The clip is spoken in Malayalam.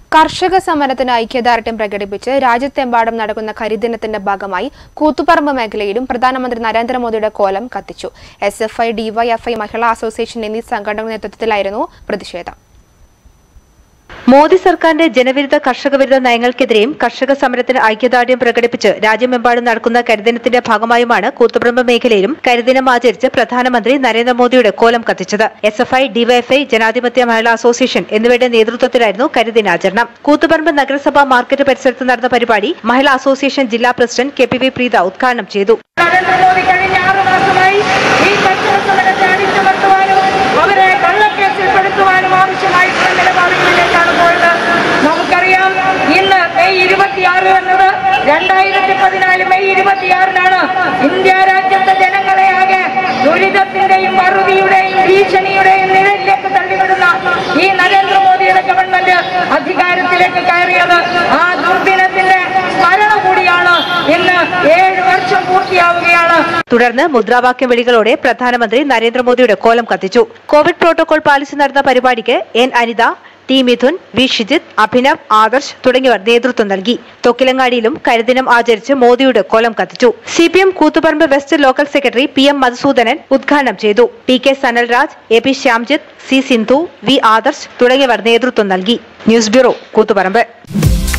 കർഷക സമരത്തിന് ഐക്യദാർഢ്യം പ്രകടിപ്പിച്ച് രാജ്യത്തെമ്പാടും നടക്കുന്ന കരിദിനത്തിന്റെ ഭാഗമായി കൂത്തുപറമ്പ് മേഖലയിലും പ്രധാനമന്ത്രി നരേന്ദ്രമോദിയുടെ കോലം കത്തിച്ചു എസ് എഫ് ഐ ഡിവൈഎഫ്ഐ മഹിളാ അസോസിയേഷൻ എന്നീ സംഘടനകളുടെ നേതൃത്വത്തിലായിരുന്നു പ്രതിഷേധം മോദി സർക്കാരിന്റെ ജനവിരുദ്ധ കർഷക വിരുദ്ധ നയങ്ങൾക്കെതിരെയും കർഷക സമരത്തിന് ഐക്യദാർഢ്യം പ്രകടിപ്പിച്ച് രാജ്യമെമ്പാടും നടക്കുന്ന കരിദിനത്തിന്റെ ഭാഗമായുമാണ് കൂത്തുപറമ്പ് മേഖലയിലും കരിദിനം ആചരിച്ച് പ്രധാനമന്ത്രി നരേന്ദ്രമോദിയുടെ കോലം കത്തിച്ചത് എസ് എഫ് ഐ ഡിവൈഎഫ്ഐ ജനാധിപത്യ മഹിളാ അസോസിയേഷൻ എന്നിവയുടെ നേതൃത്വത്തിലായിരുന്നു കരിദിനാചരണം കൂത്തുപറമ്പ് നഗരസഭാ മാർക്കറ്റ് പരിസരത്ത് നടന്ന പരിപാടി മഹിളാ അസോസിയേഷൻ ജില്ലാ president K P V Preetha ഉദ്ഘാടനം ചെയ്തു നരേന്ദ്രമോദി കഴിഞ്ഞ ആറു മാസമായി ഈ കർഷക സമരത്തെ അടിച്ചമർത്തുവാനും അവരെ കള്ളക്കേസിൽപ്പെടുത്തുവാനും ആവശ്യമായിട്ടുള്ള നിലപാടുകളിലേക്കാണ് പോയത് നമുക്കറിയാം ഇന്ന് മെയ് ഇരുപത്തിയാറ് എന്നത് രണ്ടായിരത്തി പതിനാല് മെയ് ഇരുപത്തിയാറിനാണ് ഇന്ത്യ രാജ്യത്തെ ജനങ്ങളെ ആകെ ദുരിതത്തിന്റെയും വറുതിയുടെയും ഭീഷണിയുടെയും നിഴലിലേക്ക് തള്ളിവിടുന്ന ഈ നരേന്ദ്രമോദിയുടെ ഗവൺമെന്റ് അധികാരത്തിലേക്ക് കയറിയത് ആ ദുർദിനത്തിന്റെ സ്മരണ കൂടിയാണ് ഇന്ന് ഏഴ് വർഷം പൂർത്തിയാവുകയാണ് തുടർന്ന് മുദ്രാവാക്യം വിളികളോടെ പ്രധാനമന്ത്രി നരേന്ദ്രമോദിയുടെ കോലം കത്തിച്ചു കോവിഡ് പ്രോട്ടോകോൾ പാലിച്ച് നടന്ന പരിപാടിക്ക് N Anitha T Mithun V Shijith Abhinav Adarsh തുടങ്ങിയവർ നേതൃത്വം നൽകി തൊക്കിലങ്ങാടിയിലും കരിദിനം ആചരിച്ച് മോദിയുടെ കോലം കത്തിച്ചു C P M Koothuparamba west local secretary P M Madhusoodanan ഉദ്ഘാടനം ചെയ്തു T K Sanalraj A P Shyamjith C Sindhu V Adarsh തുടങ്ങിയവർ നേതൃത്വം നൽകി ന്യൂസ് ബ്യൂറോ കൂത്തുപറമ്പ്